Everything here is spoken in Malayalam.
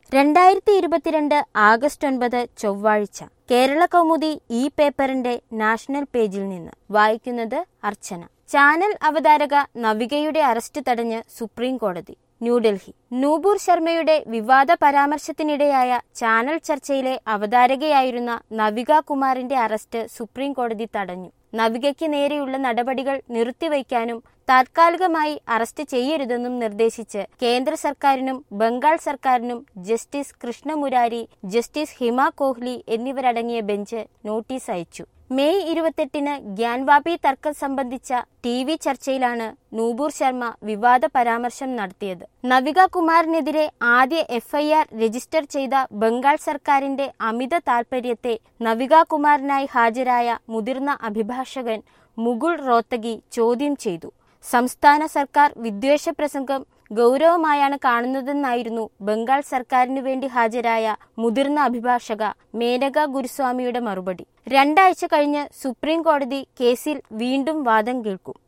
രണ്ടായിരത്തി ഇരുപത്തിരണ്ട് ആഗസ്റ്റ് ഒൻപത് ചൊവ്വാഴ്ച കേരള കൗമുദി ഈ പേപ്പറിന്റെ നാഷണൽ പേജിൽ നിന്ന് വായിക്കുന്നത് അർച്ചന ചാനൽ അവതാരക നവികയുടെ അറസ്റ്റ് തടഞ്ഞ് സുപ്രീം കോടതി ന്യൂഡൽഹി നൂപൂർ ശർമ്മയുടെ വിവാദ പരാമർശത്തിനിടെയായ ചാനൽ ചർച്ചയിലെ അവതാരകയായിരുന്ന നവിക കുമാറിന്റെ അറസ്റ്റ് സുപ്രീം കോടതി തടഞ്ഞു നവികയ്ക്ക് നേരെയുള്ള നടപടികൾ നിർത്തിവയ്ക്കാനും താത്കാലികമായി അറസ്റ്റ് ചെയ്യരുതെന്നും നിർദ്ദേശിച്ച് കേന്ദ്ര സർക്കാരിനും ബംഗാൾ സർക്കാരിനും ജസ്റ്റിസ് കൃഷ്ണമുരാരി ജസ്റ്റിസ് ഹിമ കോഹ്ലി എന്നിവരടങ്ങിയ ബെഞ്ച് നോട്ടീസ് അയച്ചു മെയ് ഇരുപത്തെട്ടിന് ഗ്യാൻവാപി തർക്കം സംബന്ധിച്ച ടി വി ചർച്ചയിലാണ് നൂപൂർ ശർമ്മ വിവാദ പരാമർശം നടത്തിയത് നവിക കുമാറിനെതിരെ ആദ്യ എഫ്ഐആർ രജിസ്റ്റർ ചെയ്ത ബംഗാൾ സർക്കാരിന്റെ അമിത താൽപര്യത്തെ നവിക കുമാറിനായി ഹാജരായ മുതിർന്ന അഭിഭാഷകൻ മുകുൾ റോത്തഗി ചോദ്യം ചെയ്തു സംസ്ഥാന സർക്കാർ വിദ്വേഷ പ്രസംഗം ഗൗരവമായാണ് കാണുന്നതെന്നായിരുന്നു ബംഗാൾ സർക്കാരിനു വേണ്ടി ഹാജരായ മുതിർന്ന അഭിഭാഷക മേനക ഗുരുസ്വാമിയുടെ മറുപടി രണ്ടാഴ്ച കഴിഞ്ഞ് സുപ്രീം കോടതി കേസിൽ വീണ്ടും വാദം കേൾക്കും